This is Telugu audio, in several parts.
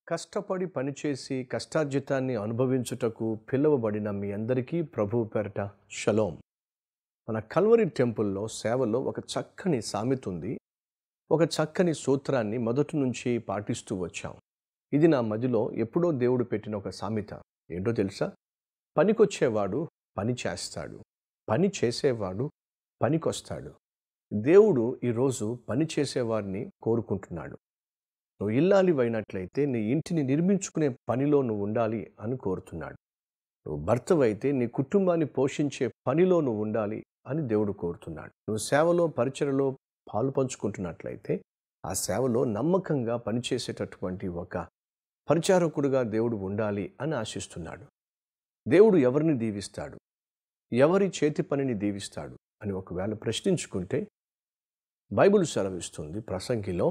కష్టపడి పనిచేసి కష్టార్జితాన్ని అనుభవించుటకు పిలువబడిన మీ అందరికీ ప్రభు పేరట షలోం మన కల్వరి టెంపుల్లో సేవలో ఒక చక్కని సామెత ఉంది ఒక చక్కని సూత్రాన్ని మొదటి నుంచి పాటిస్తూ వచ్చాం ఇది నా మదిలో ఎప్పుడో దేవుడు పెట్టిన ఒక సామెత ఏంటో తెలుసా పనికొచ్చేవాడు పని చేస్తాడు పని చేసేవాడు పనికొస్తాడు దేవుడు ఈరోజు పని చేసేవారిని కోరుకుంటున్నాడు నువ్వు ఇల్లాలివైనట్లయితే నీ ఇంటిని నిర్మించుకునే పనిలో నువ్వు ఉండాలి అని కోరుతున్నాడు నువ్వు భర్తవైతే నీ కుటుంబాన్ని పోషించే పనిలో నువ్వు ఉండాలి అని దేవుడు కోరుతున్నాడు నువ్వు సేవలో పరిచయలో పాలు పంచుకుంటున్నట్లయితే ఆ సేవలో నమ్మకంగా పనిచేసేటటువంటి ఒక పరిచారకుడుగా దేవుడు ఉండాలి అని ఆశిస్తున్నాడు దేవుడు ఎవరిని దీవిస్తాడు ఎవరి చేతి పనిని దీవిస్తాడు అని ఒకవేళ ప్రశ్నించుకుంటే బైబిల్ సెలవిస్తుంది ప్రసంగిలో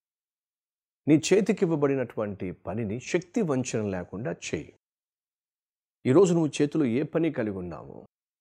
నీ చేతికివ్వబడినటువంటి పనిని శక్తి వంచన లేకుండా చేయి ఈరోజు నువ్వు చేతిలో ఏ పని కలిగి ఉన్నావో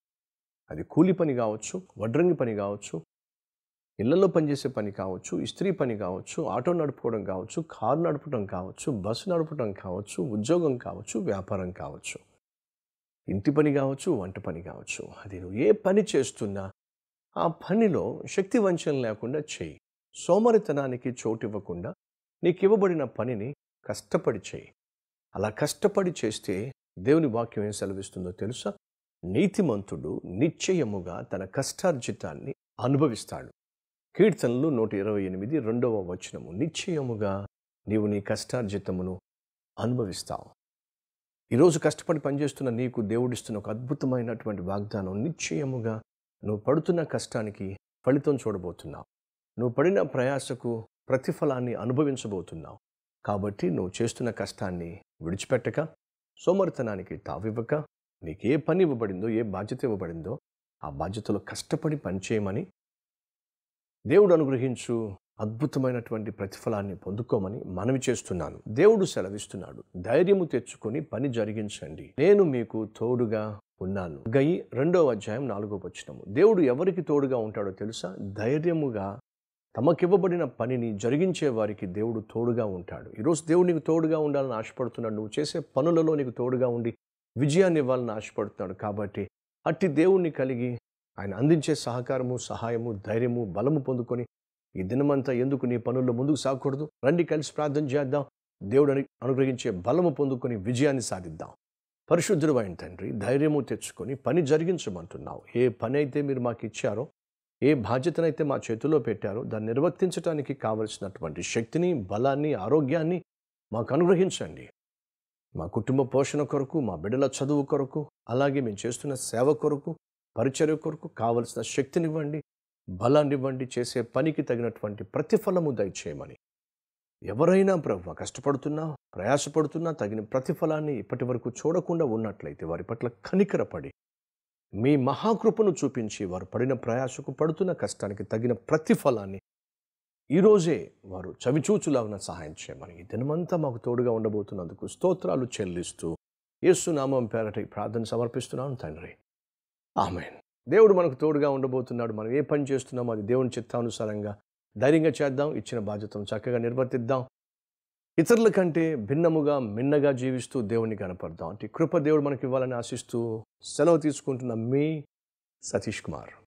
అది కూలి పని కావచ్చు వడ్రంగి పని కావచ్చు ఇళ్లలో పనిచేసే పని కావచ్చు ఇస్త్రీ పని కావచ్చు ఆటో నడుపుకోవడం కావచ్చు కారు నడపడం కావచ్చు బస్సు నడపడం కావచ్చు ఉద్యోగం కావచ్చు వ్యాపారం కావచ్చు ఇంటి పని కావచ్చు వంట పని కావచ్చు అది నువ్వు ఏ పని చేస్తున్నా ఆ పనిలో శక్తి వంచన లేకుండా చేయి సోమరితనానికి చోటు ఇవ్వకుండా నీకు ఇవ్వబడిన పనిని కష్టపడి చేయి అలా కష్టపడి చేస్తే దేవుని వాక్యం ఏం సెలవిస్తుందో తెలుసా నీతిమంతుడు నిశ్చయముగా తన కష్టార్జితాన్ని అనుభవిస్తాడు కీర్తనలు నూట ఇరవై ఎనిమిది రెండవ వచనము నిశ్చయముగా నీవు నీ కష్టార్జితమును అనుభవిస్తావు ఈరోజు కష్టపడి పనిచేస్తున్న నీకు దేవుడిస్తున్న ఒక అద్భుతమైనటువంటి వాగ్దానం నిశ్చయముగా నువ్వు పడుతున్న కష్టానికి ఫలితం చూడబోతున్నావు నువ్వు పడిన ప్రయాసకు ప్రతిఫలాన్ని అనుభవించబోతున్నావు కాబట్టి నువ్వు చేస్తున్న కష్టాన్ని విడిచిపెట్టక సోమరితనానికి తావివ్వక నీకు ఏ పని ఇవ్వబడిందో ఏ బాధ్యత ఇవ్వబడిందో ఆ బాధ్యతలో కష్టపడి పనిచేయమని దేవుడు అనుగ్రహించు అద్భుతమైనటువంటి ప్రతిఫలాన్ని పొందుకోమని మనవి చేస్తున్నాను దేవుడు సెలవిస్తున్నాడు ధైర్యము తెచ్చుకొని పని జరిగించండి నేను మీకు తోడుగా ఉన్నాను గై రెండవ అధ్యాయం నాలుగో వచనము దేవుడు ఎవరికి తోడుగా ఉంటాడో తెలుసా ధైర్యముగా తమకివ్వబడిన పనిని జరిగించే వారికి దేవుడు తోడుగా ఉంటాడు ఈరోజు దేవుడు నీకు తోడుగా ఉండాలని ఆశపడుతున్నాడు నువ్వు చేసే పనులలో నీకు తోడుగా ఉండి విజయాన్ని ఇవ్వాలని ఆశపడుతున్నాడు కాబట్టి అట్టి దేవుణ్ణి కలిగి ఆయన అందించే సహకారము సహాయము ధైర్యము బలము పొందుకొని ఈ దినమంతా ఎందుకు నీ పనుల్లో ముందుకు సాగకూడదు రండి కలిసి ప్రార్థన చేద్దాం దేవుడు అని అనుగ్రహించే బలము పొందుకొని విజయాన్ని సాధిద్దాం పరిశుద్ధుడు అయిన తండ్రి ధైర్యము తెచ్చుకొని పని జరిగించమంటున్నావు ఏ పని అయితే మీరు మాకు ఇచ్చారో ఏ బాధ్యతనైతే మా చేతిలో పెట్టారో దాన్ని నిర్వర్తించడానికి కావలసినటువంటి శక్తిని బలాన్ని ఆరోగ్యాన్ని మాకు అనుగ్రహించండి మా కుటుంబ పోషణ కొరకు మా బిడ్డల చదువు కొరకు అలాగే మేము చేస్తున్న సేవ కొరకు పరిచర్య కొరకు కావలసిన శక్తినివ్వండి బలాన్ని ఇవ్వండి చేసే పనికి తగినటువంటి ప్రతిఫలము దయచేయమని ఎవరైనా ప్రభు కష్టపడుతున్నా ప్రయాసపడుతున్నా తగిన ప్రతిఫలాన్ని ఇప్పటి వరకు చూడకుండా ఉన్నట్లయితే వారి పట్ల కనికరపడి మీ మహాకృపను చూపించి వారు పడిన ప్రయాసకు పడుతున్న కష్టానికి తగిన ప్రతిఫలాన్ని ఈరోజే వారు చవిచూచులాగిన సహాయం చేయమని ఈ దినమంతా మాకు తోడుగా ఉండబోతున్నందుకు స్తోత్రాలు చెల్లిస్తూ యేసునామం పేరట ఈ ప్రార్థన సమర్పిస్తున్నాను తండ్రి ఆమెన్ దేవుడు మనకు తోడుగా ఉండబోతున్నాడు మనం ఏ పని చేస్తున్నామో అది దేవుని చిత్తానుసారంగా ధైర్యంగా చేద్దాం ఇచ్చిన బాధ్యతను చక్కగా నిర్వర్తిద్దాం ఇతరుల కంటే భిన్నముగా మిన్నగా జీవిస్తూ దేవుని కనపడదాం అంటే కృప దేవుడు మనకి ఇవ్వాలని ఆశిస్తూ సెలవు తీసుకుంటున్న మీ సతీష్ కుమార్